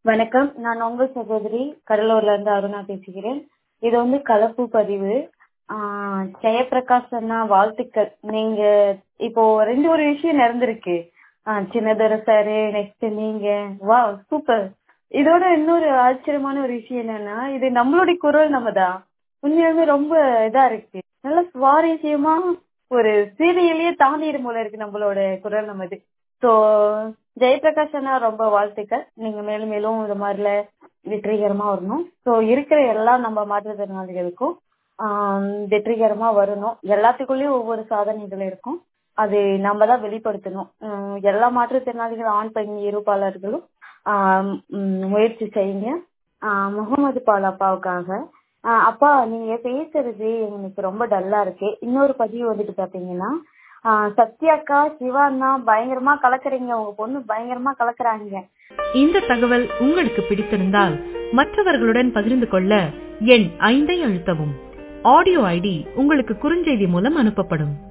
வணக்கம் நான் உங்கள் சகோதரி கடலூர்ல இருந்து அருணா பேசுகிறேன் இது வந்து கலப்பு பதிவு ஆஹ் ஜெயபிரகாஷ் அண்ணா வாழ்த்துக்கள் நீங்க இப்போ ரெண்டு ஒரு விஷயம் நடந்திருக்கு ஆஹ் சின்னதர சாரு நெக்ஸ்ட் நீங்க வா சூப்பர் இதோட இன்னொரு ஆச்சரியமான ஒரு விஷயம் என்னன்னா இது நம்மளுடைய குரல் நம்ம தான் உண்மையாலுமே ரொம்ப இதா இருக்கு நல்ல சுவாரஸ்யமா ஒரு சீரியலையே தாண்டிடும் போல இருக்கு நம்மளோட குரல் நமது ஸோ ஜெயபிரகாஷ் அண்ணா ரொம்ப வாழ்த்துக்கள் நீங்க மேலும் மேலும் இது மாதிரில வெற்றிகரமா வரணும் ஸோ இருக்கிற எல்லா நம்ம மாற்றுத்திறனாளிகளுக்கும் ஆஹ் வெற்றிகரமா வரணும் எல்லாத்துக்குள்ளேயும் ஒவ்வொரு சாதனைகள் இருக்கும் அது நம்ம தான் வெளிப்படுத்தணும் ஆஹ் எல்லா மாற்றுத்திறனாளிகள் ஆண் பெண் இருப்பாளர்களும் ஆஹ் உம் முயற்சி செய்யுங்க ஆஹ் முகமது பால் அப்பாவுக்காக ஆஹ் அப்பா நீங்க பேசுறது எனக்கு ரொம்ப டல்லா இருக்கு இன்னொரு பதிவு வந்துட்டு பாத்தீங்கன்னா ஆஹ் சத்யாக்கா சிவா அண்ணா பயங்கரமா கலக்குறீங்க உங்க பொண்ணு பயங்கரமா கலக்குறாங்க இந்த தகவல் உங்களுக்கு பிடித்திருந்தால் மற்றவர்களுடன் பகிர்ந்து கொள்ள எண் ஐந்தை அழுத்தவும் ஆடியோ ஐடி உங்களுக்கு குறுஞ்செய்தி மூலம் அனுப்பப்படும்